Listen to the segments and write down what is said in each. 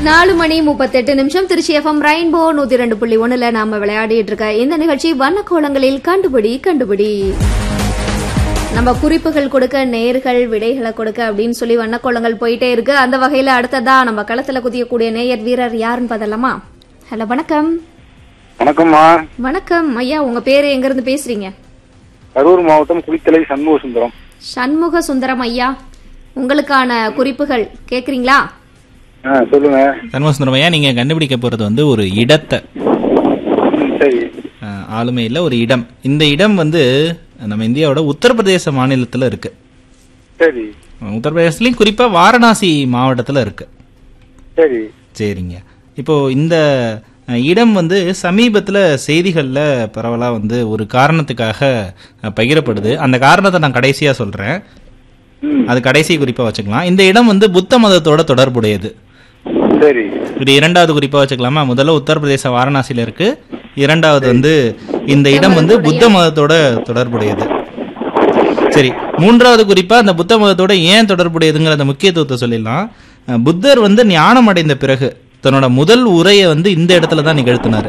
நாலு மணி முப்பத்தெட்டு நிமிஷம் திருச்சி எஃப்எம் ரெயின்போ நூத்தி ரெண்டு புள்ளி ஒண்ணுல நாம விளையாடிட்டு இருக்க இந்த நிகழ்ச்சி வண்ணக்கோலங்களில் கண்டுபிடி கண்டுபிடி நம்ம குறிப்புகள் கொடுக்க நேர்கள் விடைகளை கொடுக்க அப்படின்னு சொல்லி வண்ணக்கோலங்கள் போயிட்டே இருக்கு அந்த வகையில அடுத்ததா நம்ம களத்துல குதிக்கக்கூடிய நேயர் வீரர் யாருன்னு பார்த்தலாமா ஹலோ வணக்கம் வணக்கம்மா வணக்கம் ஐயா உங்க பேரு எங்க இருந்து பேசுறீங்க கரூர் மாவட்டம் குளித்தலை சண்முக சுந்தரம் சண்முக சுந்தரம் ஐயா உங்களுக்கான குறிப்புகள் கேக்குறீங்களா ஆ சொல்லுங்க தர்மசுந்தரமையா நீங்க கண்டுபிடிக்க போறது வந்து ஒரு இடத்தை ம், சரி அஹ், ஆளுமையில ஒரு இடம் இந்த இடம் வந்து நம்ம இந்தியாவோட உத்தரப்பிரதேச மாநிலத்துல இருக்கு சரி அஹ், உத்தரப்பிரதேசத்துலயும் குறிப்பா வாரணாசி மாவட்டத்துல இருக்கு சரி சரிங்க இப்போ இந்த அஹ், இடம் வந்து சமீபத்துல செய்திகள்ல பரவலா வந்து ஒரு காரணத்துக்காக அஹ், பகிரப்படுது அந்த காரணத்தை நான் கடைசியா சொல்றேன் ம் அது கடைசி குறிப்பா வச்சுக்கலாம் இந்த இடம் வந்து புத்த மதத்தோட தொடர்புடையது சரி இது இரண்டாவது குறிப்பா வச்சுக்கலாமா முதல்ல உத்தரப்பிரதேச வாரணாசியில இருக்கு இரண்டாவது வந்து இந்த இடம் வந்து புத்த மதத்தோட தொடர்புடையது சரி மூன்றாவது குறிப்பா அந்த புத்த மதத்தோட ஏன் தொடர்புடையதுங்கிற அந்த முக்கியத்துவத்தை சொல்லிடலாம் அஹ் புத்தர் வந்து ஞானம் அடைந்த பிறகு தன்னோட முதல் உரையை வந்து இந்த இடத்துல தான் நிகழ்த்தினாரு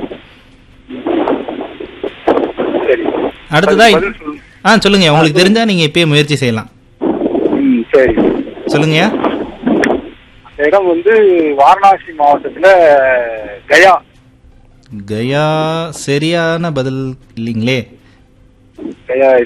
சரி அடுத்ததா பதில் சொல்லு. ஆ சொல்லுங்க உங்களுக்கு தெரிஞ்சா நீங்க இப்பயே முயற்சி செய்யலாம் ம் சரி சொல்லுங்கய்யா அந்த இடம் வந்து வாரணாசி மாவட்டத்துல கயா கயா சரியான பதில் இல்லைங்களே கயா